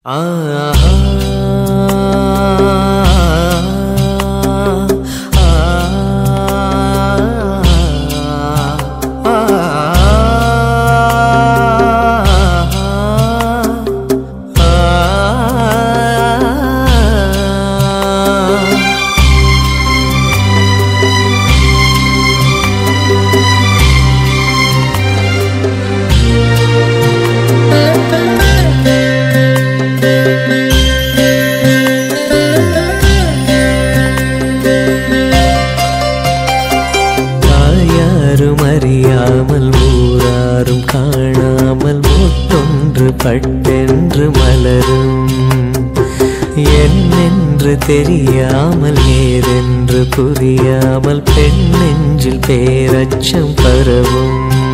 தாயாரும் அறியாமல் ஊராரும் காணாமல் மொட்டொன்று பட்டென்று மலரும் என்னென்று தெரியாமல் ஏதென்று புரியாமல் பெண் நெஞ்சில் பேரச்சம் பரவும்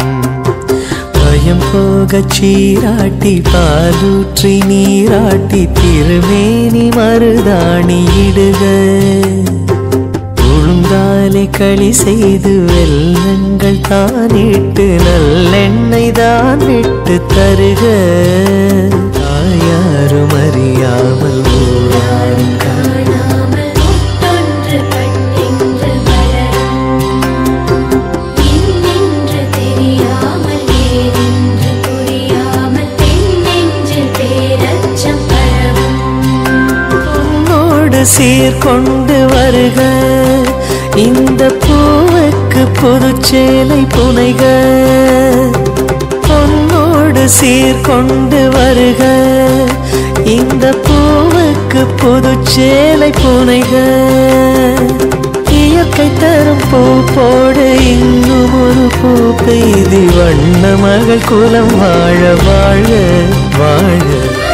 பயம் போகச் சீராட்டி பாலூற்றி நீராட்டி திருமேனி மருதாணி இடுக உளுந்தாலே களி செய்து வெள்ளங்கள் தானிட்டு நல்லெண்ணெய் தான் விட்டு தருக தாயாரும் அறியாமல் ஊராரும் காணாமல் முட்டொன்று பட்டென்று மலரும் இன்னென்று தெரியாமல் ஏதென்று புரியாமல் பெண்ணென்று பேரச்சம் பரவும் பொன்னோடு சீர்கொண்டு வருக இந்த பூவுக்கு புதுச்சேலை புனைக பொன்னோடு சீர்கொண்டு வருக இந்த பூவுக்கு புதுச்சேலை புனைக இயற்கை தரும் பூ போடு இன்னும் ஒரு பூ பெய்தி வண்ண மகள் குலம் வாழ வாழ வாழ